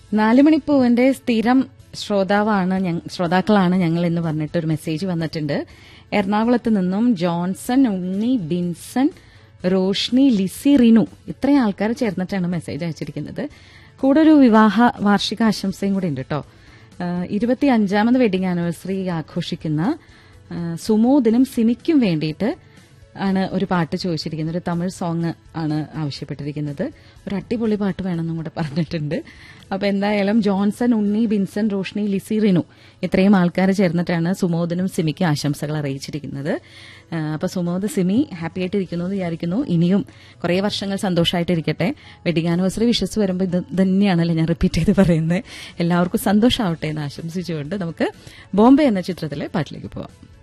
നാലുമണിപ്പൂവിന്റെ സ്ഥിരം ശ്രോതാവാണ് ഞ- ശ്രോതാക്കളാണ് ഞങ്ങൾ എന്ന് പറഞ്ഞിട്ട് ഒരു മെസ്സേജ് വന്നിട്ടുണ്ട് എറണാകുളത്ത് നിന്നും ജോൺസൺ ഉണ്ണി ബിൻസൺ റോഷ്നി ലിസി റിനു ഇത്രയും ആൾക്കാർ ചേർന്നിട്ടാണ് മെസ്സേജ് അയച്ചിരിക്കുന്നത് കൂടെ ഒരു വിവാഹ വാർഷിക ആശംസയും കൂടെ ഉണ്ട് കേട്ടോ ഇരുപത്തി അഞ്ചാമത് വെഡിങ് ആനിവേഴ്സറി ആഘോഷിക്കുന്ന ആ, സുമോദിനും സിമിക്കും വേണ്ടിയിട്ട് ആണ് ഒരു പാട്ട് ചോദിച്ചിരിക്കുന്നത് ഒരു തമിഴ് സോങ് ആണ് ആവശ്യപ്പെട്ടിരിക്കുന്നത് ഒരു അടിപൊളി പാട്ട് വേണമെന്നും കൂടെ പറഞ്ഞിട്ടുണ്ട് അപ്പൊ എന്തായാലും ജോൺസൺ ഉണ്ണി ബിൻസൺ റോഷ്നി ലിസി റിനു ഇത്രയും ആൾക്കാർ ചേർന്നിട്ടാണ് സുമോദിനും സിമിക്കും ആശംസകൾ അറിയിച്ചിരിക്കുന്നത് ആ, അപ്പൊ സുമോദ് സിമി ഹാപ്പി ആയിട്ട് ഇരിക്കുന്നു എന്ന് വിചാരിക്കുന്നു ഇനിയും കുറേ വർഷങ്ങൾ സന്തോഷമായിട്ടിരിക്കട്ടെ വെഡിങ് ആനിവേഴ്സറി വിഷസ് വരുമ്പോൾ ഇത് തന്നെയാണല്ലോ ഞാൻ റിപ്പീറ്റ് ചെയ്ത് പറയുന്നത് എല്ലാവർക്കും സന്തോഷമാവട്ടെ എന്ന് ആശംസിച്ചുകൊണ്ട് നമുക്ക് ബോംബെ എന്ന ചിത്രത്തിലെ പാട്ടിലേക്ക് പോവാം